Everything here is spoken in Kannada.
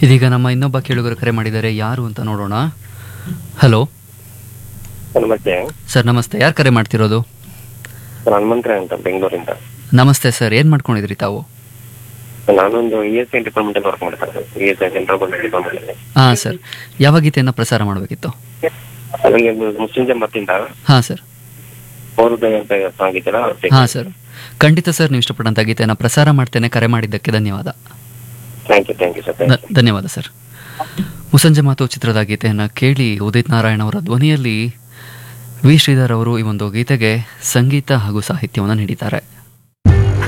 ಇದೀಗ ನಮ್ಮ ಇನ್ನೊಬ್ಬ ಕೇಳುಗರು ಕರೆ ಮಾಡಿದ್ದಾರೆ ಯಾರು ಅಂತ ನೋಡೋಣ ಹಲೋ ನಮಸ್ತೆ ಸರ್ ನಮಸ್ತೆ ಯಾರು ಕರೆ ಮಾಡ್ತಿರೋದು ಸರ್ ಹನುಮಂತರಾಯ್ ಅಂತ ಬೆಂಗಳೂರಿಂದ ನಮಸ್ತೆ ಸರ್ ಏನು ಮಾಡ್ಕೊಂಡಿದ್ರಿ ತಾವು ನಾನೊಂದು ಇ ಎಸ್ ಐ ಡಿಪಾರ್ಟ್ಮೆಂಟ್ ಅಲ್ಲಿ ವರ್ಕ್ ಮಾಡ್ತಾರೆ E S I central government department ಅಲ್ಲಿ ಹಾಂ ಸರ್ ಯಾವ ಗೀತೆಯನ್ನು ಪ್ರಸಾರ ಮಾಡಬೇಕಿತ್ತು ಅದರಲ್ಲಿ ಒಂದು ಮುಸ್ಲಿಂ ಮತ್ತಿಂದ ಹಾಂ ಸರ್ ಪೌರುದಯ ಅಂತ ಸಾಂಗ್ ಇದೆಯಲ್ಲ ಹಾಂ ಸರ್ ಖಂಡಿತ ಸರ್ ನೀವು ಇಷ್ಟಪಟ್ಟಂಥ ಗೀತೆಯನ್ನು ಪ್ರಸಾರ ಮಾಡ್ತೇನೆ ಕರೆ ಮಾಡಿದ್ದಕ್ಕೆ ಧನ್ಯವಾದ thank you thank you sir thank ಧ- ಧನ್ಯವಾದ ಸರ್ ಮುಸಂಜೆ ಮಾತು ಚಿತ್ರದ ಗೀತೆಯನ್ನು ಕೇಳಿ ಉದಿತ್ ನಾರಾಯಣ್ ಅವರ ಧ್ವನಿಯಲ್ಲಿ ವಿ ಶ್ರೀಧರ್ ಅವರು ಈ ಒಂದು ಗೀತೆಗೆ ಸಂಗೀತ ಹಾಗೂ ಸಾಹಿತ್ಯವನ್ನು ನೀಡಿದ್ದಾರೆ